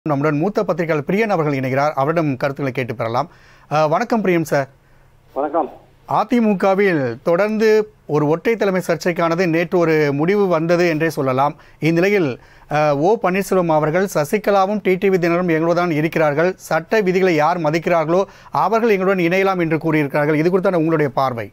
நம்முடன் மூத்த பத்திரிகையாளர் பிரியன் அவர்கள் இணைகிறார் அவரிடம் கருத்துக்களை கேட்டு பெறலாம் அஹ், வணக்கம் பிரியம் சார் வணக்கம் அதிமுகவில் தொடர்ந்து ஒரு ஒற்றை தலைமை சர்ச்சைக்கானது நேற்று ஒரு முடிவு வந்தது என்றே சொல்லலாம் இந்நிலையில் அஹ், ஓ பன்னீர்செல்வம் அவர்கள் சசிகலாவும் டிடிவி தினரும் எங்களுடன் இருக்கிறார்கள் சட்ட விதிகளை யார் மதிக்கிறார்களோ அவர்கள் எங்களுடன் இணையலாம் என்று கூறியிருக்கிறார்கள் இது குறித்தான உங்களுடைய பார்வை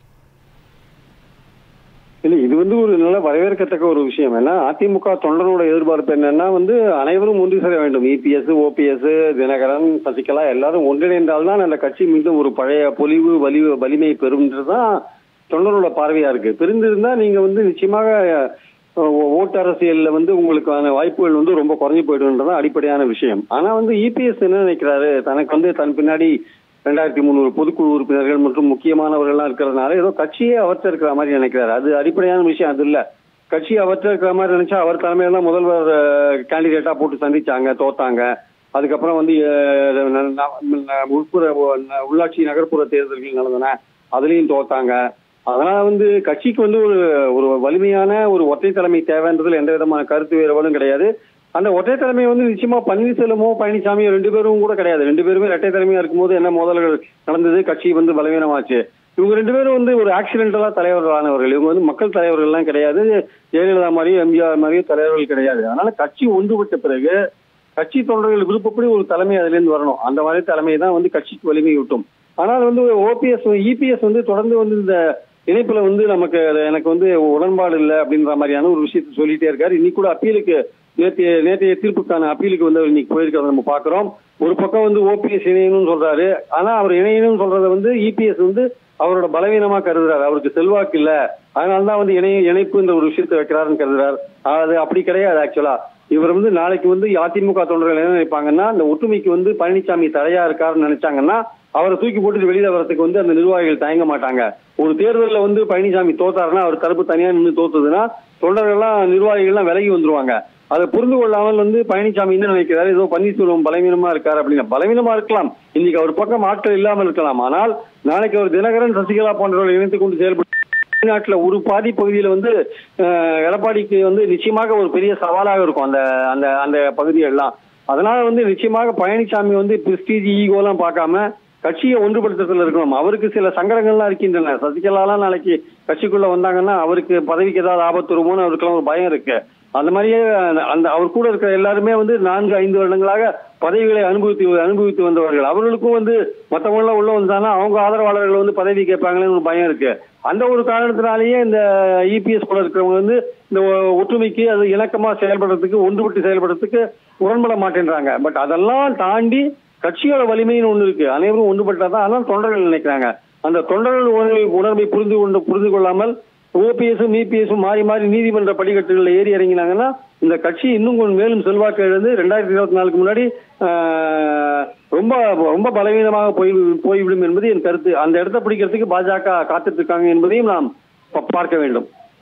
இல்ல இது வந்து ஒரு நல்ல வரவேற்கத்தக்க ஒரு விஷயம் ஏன்னா அதிமுக தொண்டரோட எதிர்பார்ப்பு என்னன்னா வந்து அனைவரும் ஒன்று சேர வேண்டும் இபிஎஸ் ஓபிஎஸ் தினகரன் சசிகலா எல்லாரும் ஒன்றிணைந்தால்தான் அந்த கட்சி மீண்டும் ஒரு பழைய பொலிவு வலி வலிமை பெறும்ன்றதுதான் தொண்டரோட பார்வையா இருக்கு பிரிந்திருந்தா நீங்க வந்து நிச்சயமாக அஹ், ஓ- ஓட்டு அரசியல்ல வந்து உங்களுக்கான வாய்ப்புகள் வந்து ரொம்ப குறைஞ்சு போயிடும்ன்றதான் அடிப்படையான விஷயம் ஆனா வந்து இபிஎஸ் என்ன நினைக்கிறாரு தனக்கு வந்து தன் பின்னாடி ரெண்டாயிரத்தி முந்நூறு பொதுக்குழு உறுப்பினர்கள் மற்றும் முக்கியமானவர்கள்லாம் இருக்கிறதுனால ஏதோ கட்சியே அவர்த்த இருக்கிற மாதிரி நினைக்கிறாரு அது அடிப்படையான விஷயம் அது இல்ல கட்சி அவர்த்த இருக்கிற மாதிரி நினைச்சா அவர் தலைமையில தான் முதல்வர் கேண்டிடேட்டா போட்டு சந்திச்சாங்க தோத்தாங்க அதுக்கப்புறம் வந்து அஹ், ந- ந- ந- உட்புற ந- உள்ளாட்சி நகர்ப்புற தேர்தல்கள் நடந்தன அதுலயும் தோத்தாங்க அதனால வந்து கட்சிக்கு வந்து ஒரு ஒரு வலிமையான ஒரு ஒற்றை தலைமை தேவைன்றதுல எந்த விதமான கருத்து வேறுபாடும் கிடையாது அந்த ஒற்றை தலைமை வந்து நிச்சயமா பன்னீர்செல்வமோ பழனிசாமியோ ரெண்டு பேரும் கூட கிடையாது ரெண்டு பேருமே இரட்டை தலைமையா இருக்கும்போது என்ன மோதல்கள் நடந்தது கட்சி வந்து பலவீனமாச்சு இவங்க ரெண்டு பேரும் வந்து ஒரு ஆக்சிடென்டலா தலைவர்களானவர்கள் இவங்க வந்து மக்கள் தலைவர்கள்லாம் கிடையாது ஜெயலலிதா மாதிரியும் எம்ஜிஆர் மாதிரியும் தலைவர்கள் கிடையாது அதனால கட்சி ஒன்றுபட்ட பிறகு கட்சி தொண்டர்கள் விருப்பப்படி ஒரு தலைமை அதுல இருந்து வரணும் அந்த மாதிரி தலைமை தான் வந்து கட்சிக்கு வலிமை ஊட்டும் ஆனால் வந்து ஓபிஎஸ் இபிஎஸ் வந்து தொடர்ந்து வந்து இந்த இணைப்புல வந்து நமக்கு அது எனக்கு வந்து உடன்பாடு இல்லை அப்படின்ற மாதிரியான ஒரு விஷயத்தை சொல்லிட்டே இருக்காரு இன்னைக்கு கூட அப்பீலுக்கு நேற்றைய நேற்றைய தீர்ப்புக்கான அப்பீலுக்கு வந்து அவர் இன்னைக்கு போயிருக்கிறத நம்ம பாக்குறோம் ஒரு பக்கம் வந்து ஓபிஎஸ் இணையணும்னு சொல்றாரு ஆனா அவர் இணையணும்னு சொல்றத வந்து இபிஎஸ் வந்து அவரோட பலவீனமா கருதுறாரு அவருக்கு செல்வாக்கு இல்ல அதனாலதான் வந்து இணைய இணைப்புன்ற ஒரு விஷயத்தை வைக்கிறாருன்னு கருதுறாரு அது அப்படி கிடையாது ஆக்சுவலா இவர் வந்து நாளைக்கு வந்து அதிமுக தொண்டர்கள் என்ன நினைப்பாங்கன்னா அந்த ஒற்றுமைக்கு வந்து பழனிசாமி தடையா இருக்காருன்னு நினைச்சாங்கன்னா அவரை தூக்கி போட்டு வெளியில வரதுக்கு வந்து அந்த நிர்வாகிகள் தயங்க மாட்டாங்க ஒரு தேர்தலில் வந்து பழனிசாமி தோத்தாருன்னா அவர் தரப்பு தனியா நின்று தோத்ததுன்னா தொண்டர்கள்லாம் நிர்வாகிகள்லாம் விலகி வந்துருவாங்க அதை புரிந்து கொள்ளாமல் வந்து பழனிசாமி என்ன நினைக்கிறாரு ஏதோ பன்னீர்செல்வம் பலவீனமா இருக்காரு அப்படின்னு பலவீனமா இருக்கலாம் இன்னைக்கு அவர் பக்கம் ஆட்கள் இல்லாமல் இருக்கலாம் ஆனால் நாளைக்கு அவர் தினகரன் சசிகலா போன்றவர்களை இணைத்துக் கொண்டு செயல்பட்டு தமிழ்நாட்டுல ஒரு பாதி பகுதியில வந்து அஹ், எடப்பாடிக்கு வந்து நிச்சயமாக ஒரு பெரிய சவாலாக இருக்கும் அந்த அந்த அந்த பகுதியெல்லாம் அதனால வந்து நிச்சயமாக பழனிசாமி வந்து பிரிஸ்டீஜ் ஈகோலாம் பார்க்காம கட்சியை ஒன்றுபடுத்துறதுல இருக்கணும் அவருக்கு சில சங்கடங்கள்லாம் இருக்கின்றன சசிகலாலாம் நாளைக்கு கட்சிக்குள்ள வந்தாங்கன்னா அவருக்கு பதவிக்கு ஏதாவது ஆபத்து வருமோன்னு அவருக்கெல்லாம் ஒரு பயம் இருக்கு அந்த மாதிரியே அந்த- அந்த அவர் கூட இருக்கிற எல்லாருமே வந்து நான்கு ஐந்து வருடங்களாக பதவிகளை அனுபவித்து அனுபவித்து வந்தவர்கள் அவர்களுக்கும் வந்து மற்றவங்க எல்லாம் உள்ள வந்தாங்கன்னா அவங்க ஆதரவாளர்கள் வந்து பதவி கேட்பாங்களேன்னு ஒரு பயம் இருக்கு அந்த ஒரு காரணத்தினாலேயே இந்த இபிஎஸ் கூட இருக்கிறவங்க வந்து இந்த ஒ- ஒற்றுமைக்கு அது இணக்கமா செயல்படுறதுக்கு ஒன்றுபட்டு செயல்படுறதுக்கு உடன்பட மாட்டேன்றாங்க பட் அதெல்லாம் தாண்டி கட்சியோட வலிமைன்னு ஒண்ணு இருக்கு அனைவரும் ஒன்றுபட்டாதான் அதான் தொண்டர்கள் நினைக்கிறாங்க அந்த தொண்டர்கள் உணர்வை உணர்வை புரிந்து கொண்டு புரிந்து கொள்ளாமல் ஓபிஎஸும் இபிஎஸும் மாறி மாறி நீதிமன்ற படிக்கட்டுகளில் ஏறி இறங்கினாங்கன்னா இந்த கட்சி இன்னும் கொஞ்சம் மேலும் செல்வாக்கு இழந்து ரெண்டாயிரத்தி இருபத்தி நாலுக்கு முன்னாடி ஆஹ், ரொம்ப ரொம்ப பலவீனமாக போய் போய்விடும் என்பது என் கருத்து அந்த இடத்தை பிடிக்கிறதுக்கு பாஜக காத்துட்டு இருக்காங்க என்பதையும் நாம் ப- பார்க்க வேண்டும்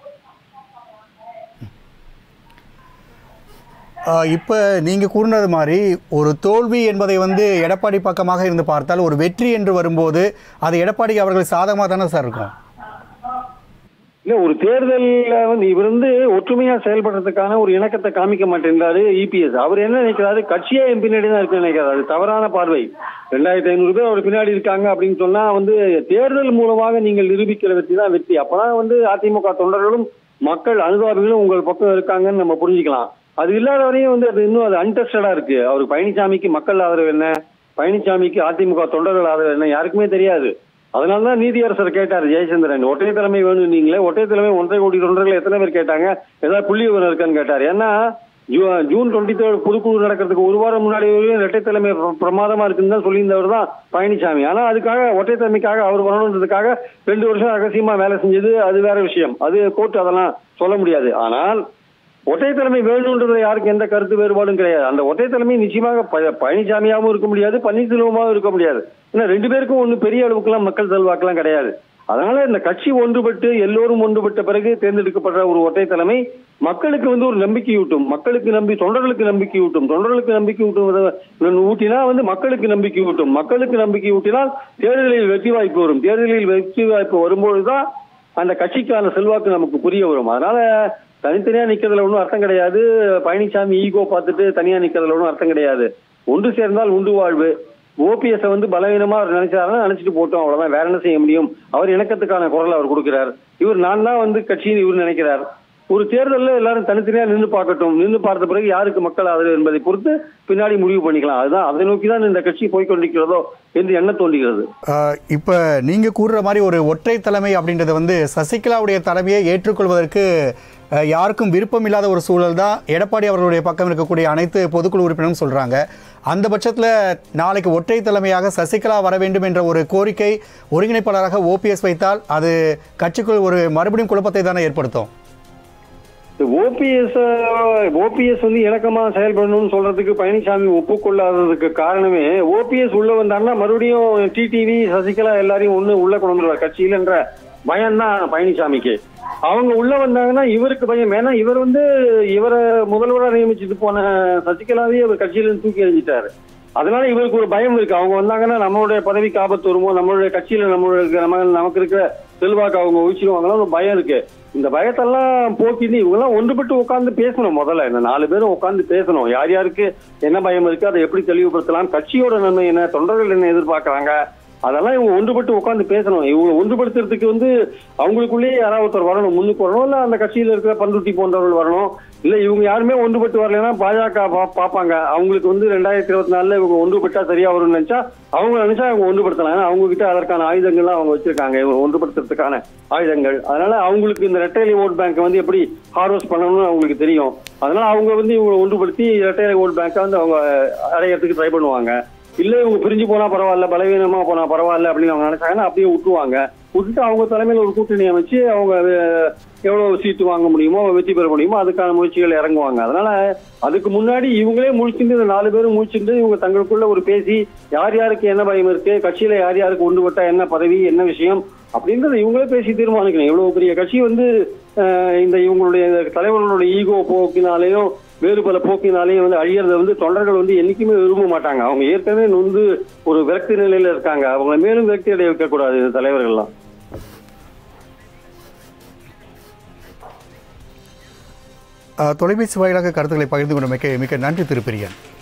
அஹ், இப்ப நீங்க கூறினது மாதிரி ஒரு தோல்வி என்பதை வந்து எடப்பாடி பக்கமாக இருந்து பார்த்தால் ஒரு வெற்றி என்று வரும்போது அது எடப்பாடி அவர்கள் சாதகமாக தானே சார் இருக்கும் இல்ல ஒரு தேர்தல்ல வந்து இவர் வந்து ஒற்றுமையா செயல்படுறதுக்கான ஒரு இணக்கத்தை காமிக்க மாட்டேங்கிறாரு இபிஎஸ் அவர் என்ன நினைக்கிறாரு கட்சியே என் பின்னாடி தான் இருக்குன்னு நினைக்கிறாரு அது தவறான பார்வை ரெண்டாயிரத்தி ஐநூறு பேர் அவர் பின்னாடி இருக்காங்க அப்படின்னு சொன்னா வந்து தேர்தல் மூலமாக நீங்கள் நிரூபிக்கிற வெற்றி தான் வெற்றி அப்பதான் வந்து அதிமுக தொண்டர்களும் மக்கள் அனுதாபிகளும் உங்கள் பக்கம் இருக்காங்கன்னு நம்ம புரிஞ்சுக்கலாம் அது இல்லாத வரையும் வந்து அது இன்னும் அது அன்டெஸ்டடா இருக்கு அவருக்கு பழனிசாமிக்கு மக்கள் ஆதரவு என்ன பழனிசாமிக்கு அதிமுக தொண்டர்கள் ஆதரவு என்ன யாருக்குமே தெரியாது அதனாலதான் நீதியரசர் கேட்டார் ஜெயச்சந்திரன் ஒற்றை தலைமை வேணும் நீங்களே ஒற்றை தலைமை ஒன்றரை கோடி தொண்டர்கள் எத்தனை பேர் கேட்டாங்க ஏதாவது புள்ளி விவரம் இருக்கான்னு கேட்டார் ஏன்னா ஜூ- ஜூன் டுவெண்ட்டி தேர்ட் பொதுக்குழு நடக்கிறதுக்கு ஒரு வாரம் முன்னாடி வரையும் இரட்டை தலைமை பிர- பிரமாதமா இருக்குன்னு தான் சொல்லியிருந்தவர் தான் பழனிசாமி ஆனா அதுக்காக ஒற்றை தலைமைக்காக அவர் வரணுன்றதுக்காக ரெண்டு வருஷம் ரகசியமா வேலை செஞ்சது அது வேற விஷயம் அது கோர்ட் அதெல்லாம் சொல்ல முடியாது ஆனால் ஒற்றை தலைமை வேணும்ன்றதுல யாருக்கு எந்த கருத்து வேறுபாடும் கிடையாது அந்த ஒற்றை தலைமை நிச்சயமாக ப- பழனிசாமியாவும் இருக்க முடியாது பன்னீர்செல்வமாவும் இருக்க முடியாது ஏன்னா ரெண்டு பேருக்கும் ஒண்ணு பெரிய அளவுக்குலாம் மக்கள் செல்வாக்கெல்லாம் கிடையாது அதனால இந்த கட்சி ஒன்றுபட்டு எல்லோரும் ஒன்றுபட்ட பிறகு தேர்ந்தெடுக்கப்படுற ஒரு ஒற்றை தலைமை மக்களுக்கு வந்து ஒரு நம்பிக்கை ஊட்டும் மக்களுக்கு நம்பி தொண்டர்களுக்கு நம்பிக்கை ஊட்டும் தொண்டர்களுக்கு நம்பிக்கை ஊட்டும் ஊட்டினா வந்து மக்களுக்கு நம்பிக்கை ஊட்டும் மக்களுக்கு நம்பிக்கை ஊட்டினால் தேர்தலில் வெற்றி வாய்ப்பு வரும் தேர்தலில் வெற்றி வாய்ப்பு வரும்பொழுதுதான் அந்த கட்சிக்கான செல்வாக்கு நமக்கு புரிய வரும் அதனால தனித்தனியா நிக்கிறதுல ஒன்றும் அர்த்தம் கிடையாது பழனிசாமி ஈகோ பார்த்துட்டு தனியா நிக்கிறதுல ஒன்றும் அர்த்தம் கிடையாது ஒன்று சேர்ந்தால் உண்டு வாழ்வு ஓபிஎஸ் வந்து பலவீனமா அவர் நினைச்சாருன்னா நினைச்சிட்டு போட்டோம் அவ்வளவுதான் வேற என்ன செய்ய முடியும் அவர் இணக்கத்துக்கான குரல் அவர் கொடுக்கிறார் இவர் நான் தான் வந்து கட்சின்னு இவர் நினைக்கிறார் ஒரு தேர்தலில் எல்லாரும் தனித்தனியா நின்று பார்க்கட்டும் நின்று பார்த்த பிறகு யாருக்கு மக்கள் ஆதரவு என்பதை பொறுத்து பின்னாடி முடிவு பண்ணிக்கலாம் அதுதான் அதை நோக்கி தான் இந்த கட்சி போய்க்கொண்டிருக்கிறதோ என்று எண்ண தோன்றுகிறது ஆஹ் இப்ப நீங்க கூறுற மாதிரி ஒரு ஒற்றை தலைமை அப்படின்றது வந்து சசிகலாவுடைய தலைமையை ஏற்றுக்கொள்வதற்கு ஆஹ் யாருக்கும் விருப்பம் இல்லாத ஒரு சூழல் தான் எடப்பாடி அவர்களுடைய பக்கம் இருக்கக்கூடிய அனைத்து பொதுக்குழு உறுப்பினரும் சொல்றாங்க அந்த பட்சத்தில் நாளைக்கு ஒற்றை தலைமையாக சசிகலா வர வேண்டும் என்ற ஒரு கோரிக்கை ஒருங்கிணைப்பாளராக ஓபிஎஸ் வைத்தால் அது கட்சிக்குள் ஒரு மறுபடியும் குழப்பத்தை தானே ஏற்படுத்தும் ஓபிஎஸ் ஓபிஎஸ் வந்து இணக்கமா செயல்படணும்னு சொல்றதுக்கு பழனிசாமி ஒப்புக்கொள்ளாததுக்கு காரணமே ஓபிஎஸ் உள்ள வந்தாருன்னா மறுபடியும் டிடிவி சசிகலா எல்லாரையும் ஒண்ணு உள்ள கொண்டு வந்துருவார் கட்சியிலன்ற பயம் தான் பழனிசாமிக்கு அவங்க உள்ள வந்தாங்கன்னா இவருக்கு பயம் ஏன்னா இவர் வந்து இவரை முதல்வராக நியமிச்சுட்டு போன சசிகலாவே அவர் கட்சியில இருந்து தூக்கி எறிஞ்சிட்டாரு அதனால இவருக்கு ஒரு பயம் இருக்கு அவங்க வந்தாங்கன்னா நம்மளுடைய பதவிக்கு ஆபத்து வருமோ நம்மளுடைய கட்சியில நம்மளுடைய நம்ம நமக்கு இருக்கிற செல்வாக்கு அவங்க ஒழிச்சிருவாங்களோ ஒரு பயம் இருக்கு இந்த பயத்தெல்லாம் போக்கிட்டு இவங்கெல்லாம் ஒன்றுபட்டு உட்கார்ந்து பேசணும் முதல்ல இந்த நாலு பேரும் உட்கார்ந்து பேசணும் யார் யாருக்கு என்ன பயம் இருக்கு அதை எப்படி தெளிவுபடுத்தலாம் கட்சியோட நன்மை என்ன தொண்டர்கள் என்ன எதிர்பார்க்கறாங்க அதெல்லாம் இவங்க ஒன்றுபட்டு உட்கார்ந்து பேசணும் இவங்க ஒன்றுபடுத்துறதுக்கு வந்து அவங்களுக்குள்ளேயே யாராவது ஒருத்தர் வரணும் முன்னுக்கு வரணும் இல்ல அந்த கட்சியில இருக்கிற பண்ருட்டி போன்றவர்கள் வரணும் இல்ல இவங்க யாருமே ஒன்றுபட்டு வரலைன்னா பாஜக பா- பார்ப்பாங்க அவங்களுக்கு வந்து ரெண்டாயிரத்தி இருபத்தி நாலுல இவங்க ஒன்றுபட்டா சரியா வரும்னு நினைச்சா அவங்க நினைச்சா அவங்க ஒன்றுபடுத்தலாம் ஏன்னா அவங்க கிட்ட அதற்கான ஆயுதங்கள்லாம் அவங்க வச்சிருக்காங்க இவங்க ஒன்றுபடுத்துறதுக்கான ஆயுதங்கள் அதனால அவங்களுக்கு இந்த ரெட்டைலை ஓட் பேங்க் வந்து எப்படி ஹார்வெஸ்ட் பண்ணணும்னு அவங்களுக்கு தெரியும் அதனால அவங்க வந்து இவங்களை ஒன்றுபடுத்தி ரெட்டைலை ஓட் பேங்கை வந்து அவங்க அடையறதுக்கு ட்ரை பண்ணுவாங்க இல்ல இவங்க பிரிஞ்சு போனா பரவாயில்ல பலவீனமா போனா பரவாயில்ல அப்படின்னு அவங்க நினைச்சாங்கன்னா அப்படியே விட்டுருவாங்க விட்டுட்டு அவங்க தலைமையில ஒரு கூட்டணி அமைச்சு அவங்க அஹ், எவ்வளவு சீட்டு வாங்க முடியுமோ வெற்றி பெற முடியுமோ அதுக்கான முயற்சிகள் இறங்குவாங்க அதனால அதுக்கு முன்னாடி இவங்களே முழிச்சுட்டு இந்த நாலு பேரும் முழிச்சுட்டு இவங்க தங்களுக்குள்ள ஒரு பேசி யார் யாருக்கு என்ன பயம் இருக்கு கட்சியில யார் யாருக்கு ஒன்றுபட்டா என்ன பதவி என்ன விஷயம் அப்படின்றத இவங்களே பேசி தீர்மானிக்கணும் இவ்வளவு பெரிய கட்சி வந்து அஹ், இந்த இவங்களுடைய தலைவர்களுடைய ஈகோ போக்கினாலேயும் வேறு பல போக்கினாலேயும் வந்து அழியறத வந்து தொண்டர்கள் வந்து என்னைக்குமே விரும்ப மாட்டாங்க அவங்க ஏற்கனவே நொந்து ஒரு விரக்தி நிலையில இருக்காங்க அவங்களை மேலும் விரக்தி அடைய வைக்க கூடாது இந்த தலைவர்கள்லாம் ஆஹ் தொலைபேசி வாயிலாக கருத்துக்களை பகிர்ந்து கொண்டமைக்கு மிக்க நன்றி திருப்பிரியன்